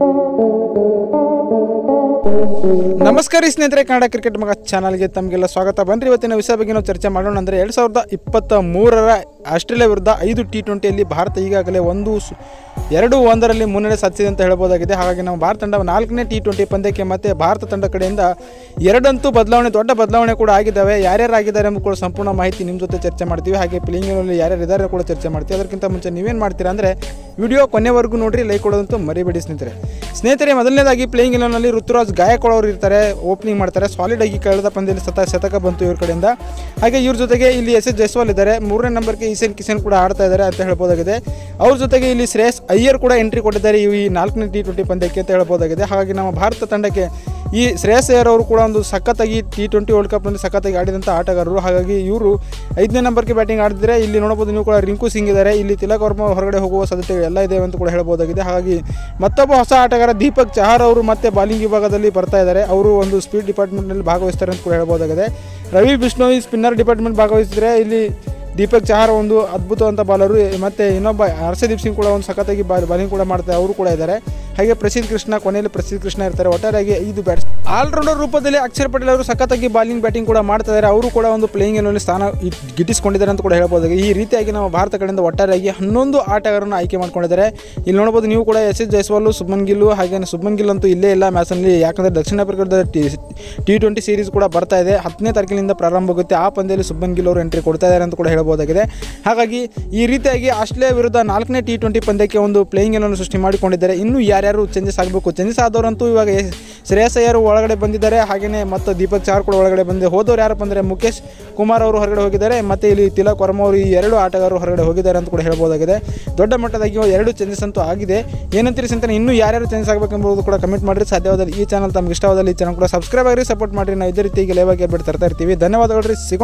ನಮಸ್ಕಾರ ಸ್ನೇಹಿತರೆ ಕನ್ನಡ ಕ್ರಿಕೆಟ್ ಮಗ ಚಾನಲ್ಗೆ ತಮಗೆಲ್ಲ ಸ್ವಾಗತ ಬನ್ರಿ ಇವತ್ತಿನ ವಿಷಯ ಬಗ್ಗೆ ನಾವು ಚರ್ಚೆ ಮಾಡೋಣ ಅಂದರೆ ಎರಡು ಸಾವಿರದ ಇಪ್ಪತ್ತ ಮೂರರ ಆಸ್ಟ್ರೇಲಿಯಾ ವಿರುದ್ಧ ಐದು ಟಿ ಟ್ವೆಂಟಿಯಲ್ಲಿ ಭಾರತ ಈಗಾಗಲೇ ಒಂದು ಸು- ಎರಡು ಒಂದರಲ್ಲಿ ಮುನ್ನಡೆ ಸಾಧಿಸಿದೆ ಅಂತ ಹೇಳ್ಬೋದಾಗಿದೆ ಹಾಗಾಗಿ ನಮ್ಮ ಭಾರತ ತಂಡ ನಾಲ್ಕನೇ ಟಿ ಟ್ವೆಂಟಿ ಪಂದ್ಯಕ್ಕೆ ಮತ್ತೆ ಭಾರತ ತಂಡ ಕಡೆಯಿಂದ ಎರಡಂತೂ ಬದಲಾವಣೆ ದೊಡ್ಡ ಬದಲಾವಣೆ ಕೂಡ ಆಗಿದ್ದಾವೆ ಯಾರ್ಯಾರು ಆಗಿದ್ದಾರೆ ಎಂಬ ಕೂಡ ಸಂಪೂರ್ಣ ಮಾಹಿತಿ ನಿಮ್ಮ ಜೊತೆ ಚರ್ಚೆ ಮಾಡ್ತೀವಿ ಹಾಗೆ ಪ್ಲೇಯಿಂಗ್ನಲ್ಲಿ ಯಾರ್ಯಾರು ಇದ್ದಾರೆ ಕೂಡ ಚರ್ಚೆ ಮಾಡ್ತೀವಿ ಅದಕ್ಕಿಂತ ಮುಂಚೆ ನೀವೇನು ಮಾಡ್ತೀರಾ ಅಂದರೆ ವಿಡಿಯೋ ಕೊನೆವರೆಗೂ ನೋಡ್ರಿ ಲೈಕ್ ಕೊಡೋದಂತೂ ಮರಿಬೇಡಿ ಸ್ನೇಹಿತರೆ ಸ್ನೇಹಿತರೆ ಮೊದಲನೇದಾಗಿ ಪ್ಲೇಯಿಂಗ್ ಇಲೆವನಲ್ಲಿ ಋತುರಾಜ್ ಗಾಯಕ್ವಾಡ್ ಅವರು ಇರ್ತಾರೆ ಓಪನಿಂಗ್ ಮಾಡ್ತಾರೆ ಸಾಲಿಡ್ ಆಗಿ ಕಳೆದ ಪಂದ್ಯದಲ್ಲಿ ಸತ ಶತಕ ಬಂತು ಇವ್ರ ಕಡೆಯಿಂದ ಹಾಗೆ ಇವ್ರ ಜೊತೆಗೆ ಇಲ್ಲಿ ಎಸ್ ಎಸ್ ಜೈಸ್ವಾಲ್ ಇದ್ದಾರೆ ಮೂರನೇ ನಂಬರ್ಗೆ ಈಸನ್ ಕಿಸನ್ ಕೂಡ ಆಡ್ತಾ ಇದ್ದಾರೆ ಅಂತ ಹೇಳ್ಬೋದಾಗಿದೆ ಅವ್ರ ಜೊತೆಗೆ ಇಲ್ಲಿ ಶ್ರೇಯಸ್ ಅಯ್ಯರ್ ಕೂಡ ಎಂಟ್ರಿ ಕೊಟ್ಟಿದ್ದಾರೆ ಈ ನಾಲ್ಕನೇ ಟಿ ಟ್ವೆಂಟಿ ಪಂದ್ಯಕ್ಕೆ ಅಂತ ಹೇಳ್ಬೋದಾಗಿದೆ ಹಾಗಾಗಿ ನಮ್ಮ ಭಾರತ ತಂಡಕ್ಕೆ ಈ ಶ್ರೇಯಸ್ ಅಯ್ಯರ್ ಅವರು ಕೂಡ ಒಂದು ಸಖತ್ತಾಗಿ ಟಿ ಟ್ವೆಂಟಿ ವರ್ಲ್ಡ್ ಕಪ್ನಲ್ಲಿ ಸಖತ್ತಾಗಿ ಆಡಿದಂಥ ಆಟಗಾರರು ಹಾಗಾಗಿ ಇವರು ಐದನೇ ನಂಬರ್ಗೆ ಬ್ಯಾಟಿಂಗ್ ಆಡಿದ್ರೆ ಇಲ್ಲಿ ನೋಡಬಹುದು ನೀವು ಕೂಡ ರಿಂಕು ಸಿಂಗ್ ಇದ್ದಾರೆ ಇಲ್ಲಿ ತಿಲಕ್ ವರ್ಮ ಹೊರಗಡೆ ಹೋಗುವ ಸಾಧ್ಯತೆಗಳು ಎಲ್ಲ ಇದೆ ಅಂತ ಕೂಡ ಹೇಳ್ಬೋದಾಗಿದೆ ಹಾಗಾಗಿ ಮತ್ತೊಬ್ಬ ಹೊಸ ಆಟಗಾರ ದೀಪಕ್ ಚಹಾರ್ ಅವರು ಮತ್ತೆ ಬಾಲಿಂಗ್ ವಿಭಾಗದಲ್ಲಿ ಬರ್ತಾ ಇದ್ದಾರೆ ಅವರು ಒಂದು ಸ್ಪೀಡ್ ಡಿಪಾರ್ಟ್ಮೆಂಟ್ನಲ್ಲಿ ಭಾಗವಹಿಸ್ತಾರೆ ಅಂತ ಕೂಡ ಹೇಳ್ಬೋದಾಗಿದೆ ರವಿ ಬಿಷ್ಣೋಯ್ ಸ್ಪಿನ್ನರ್ ಡಿಪಾರ್ಟ್ಮೆಂಟ್ ಭಾಗವಹಿಸಿದರೆ ಇಲ್ಲಿ ದೀಪಕ್ ಚಹಾರ್ ಒಂದು ಅದ್ಭುತವಂತ ಬಾಲರು ಮತ್ತು ಇನ್ನೊಬ್ಬ ಹರ್ಷದೀಪ್ ಸಿಂಗ್ ಕೂಡ ಒಂದು ಸಖತ್ತಾಗಿ ಬಾಲ್ ಬಾಲಿಂಗ್ ಕೂಡ ಮಾಡ್ತಾರೆ ಅವರು ಕೂಡ ಇದ್ದಾರೆ ಹಾಗೆ ಪ್ರಸಿದ್ಧ ಕೃಷ್ಣ ಕೊನೆಯಲ್ಲಿ ಪ್ರಸಿದ್ಧ ಕೃಷ್ಣ ಇರ್ತಾರೆ ಒಟ್ಟಾರೆಯಾಗಿ ಐದು ಬ್ಯಾಟ್ಸ್ ಆಲ್ರೌಂಡರ್ ರೂಪದಲ್ಲಿ ಅಕ್ಷರ್ ಪಟೇಲ್ ಅವರು ಸಖತ್ತಾಗಿ ಬಾಲಿಂಗ್ ಬ್ಯಾಟಿಂಗ್ ಕೂಡ ಮಾಡ್ತಾ ಇದ್ದಾರೆ ಅವರು ಕೂಡ ಒಂದು ಪ್ಲೇಯಿಂಗ್ ಎಲ್ಲಿ ಸ್ಥಾನ ಇಟ್- ಗಿಟ್ಟಿಸ್ಕೊಂಡಿದ್ದಾರೆ ಅಂತ ಕೂಡ ಹೇಳ್ಬೋದು ಈ ರೀತಿಯಾಗಿ ನಮ್ಮ ಭಾರತ ಕಡೆಯಿಂದ ಒಟ್ಟಾರೆಯಾಗಿ ಹನ್ನೊಂದು ಆಟಗಾರರನ್ನು ಆಯ್ಕೆ ಮಾಡ್ಕೊಂಡಿದ್ದಾರೆ ಇಲ್ಲಿ ನೋಡ್ಬೋದು ನೀವು ಕೂಡ ಎಸ್ ಎಸ್ ಜೈಸ್ವಾಲ್ ಸುಬ್ಮನ್ ಗಿಲ್ಲು ಹಾಗೆ ಸುಬ್ಮನ್ ಗಿಲ್ ಅಂತೂ ಇಲ್ಲೇ ಇಲ್ಲ ಮ್ಯಾಚಲ್ಲಿ ಯಾಕಂದರೆ ದಕ್ಷಿಣ ಆಫ್ರಿಕಾದ ಟಿ ಟಿ ಟ್ವೆಂಟಿ ಸೀರೀಸ್ ಕೂಡ ಬರ್ತಾ ಇದೆ ಹತ್ತನೇ ತಾರೀಕಿನಿಂದ ಪ್ರಾರಂಭ ಆಗುತ್ತೆ ಆ ಪಂದ್ಯದಲ್ಲಿ ಸುಬ್ಮನ್ ಗಿಲ್ ಅವರು ಎಂಟ್ರಿ ಕೊಡ್ತಾ ಇದ್ದಾರೆ ಅಂತ ಕೂಡ ಹೇಳ್ಬೋದಾಗಿದೆ ಹಾಗಾಗಿ ಈ ರೀತಿಯಾಗಿ ಆಸ್ಟ್ರೇಲಿಯಾ ವಿರುದ್ಧ ನಾಲ್ಕನೇ ಟಿ ಟ್ವೆಂಟಿ ಪಂದ್ಯಕ್ಕೆ ಒಂದು ಪ್ಲೇಯಿಂಗ್ ಅನ್ನು ಸೃಷ್ಟಿ ಮಾಡಿಕೊಂಡಿದ್ದಾರೆ ಇನ್ನು ಯಾರ್ಯಾರು ಚೇಂಜಸ್ ಆಗಬೇಕು ಚೇಂಜಸ್ ಆದವರಂತೂ ಇವಾಗ ಎಸ್- ಶ್ರೇಯಸ್ ಅಯ್ಯರ್ ಒಳಗಡೆ ಬಂದಿದ್ದಾರೆ ಹಾಗೆಯೇ ಮತ್ತು ದೀಪಕ್ ಚಾರ್ ಕೂಡ ಒಳಗಡೆ ಬಂದಿದೆ ಹೋದವ್ರು ಯಾರಪ್ಪ ಅಂದರೆ ಮುಖೇಶ್ ಕುಮಾರ್ ಅವರು ಹೊರಗಡೆ ಹೋಗಿದ್ದಾರೆ ಮತ್ತು ಇಲ್ಲಿ ತಿಲಕ್ ವರ್ಮ ಅವರು ಈ ಎರಡು ಆಟಗಾರರು ಹೊರಗಡೆ ಹೋಗಿದ್ದಾರೆ ಅಂತ ಕೂಡ ಹೇಳ್ಬೋದಾಗಿದೆ ದೊಡ್ಡ ಮಟ್ಟದಾಗಿ ಎರಡು ಚೇಂಜಸ್ ಅಂತೂ ಆಗಿದೆ ಏನಂತೀರಿ ಚಿಂತನೆ ಇನ್ನೂ ಯಾರ್ಯಾರು ಚೇಂಜಸ್ ಆಗಬೇಕೆಂಬುದು ಕೂಡ ಕಮೆಂಟ್ ಮಾಡಿರಿ ಸಾಧ್ಯವಾದಲ್ಲಿ ಈ ಚಾನಲ್ ತಮ್ಗೆ ಇಷ್ಟವಾದಲ್ಲಿ ಈ ಚಾನಲ್ ಕೂಡ ಸಬ್ಸ್ಕ್ರೈಬ್ ಆಗಿರಿ ಸಪೋರ್ಟ್ ಮಾಡಿರಿ ನಾವು ಇದೇ ರೀತಿಗೆ ಲೈವ್ ಆಗಿ ಅಪ್ಡೇಟ್ ತರ್ತಾ ಇರ್ತೀವಿ ಧನ್ಯವಾದಗಳು ರೀ ಸಿಗೋ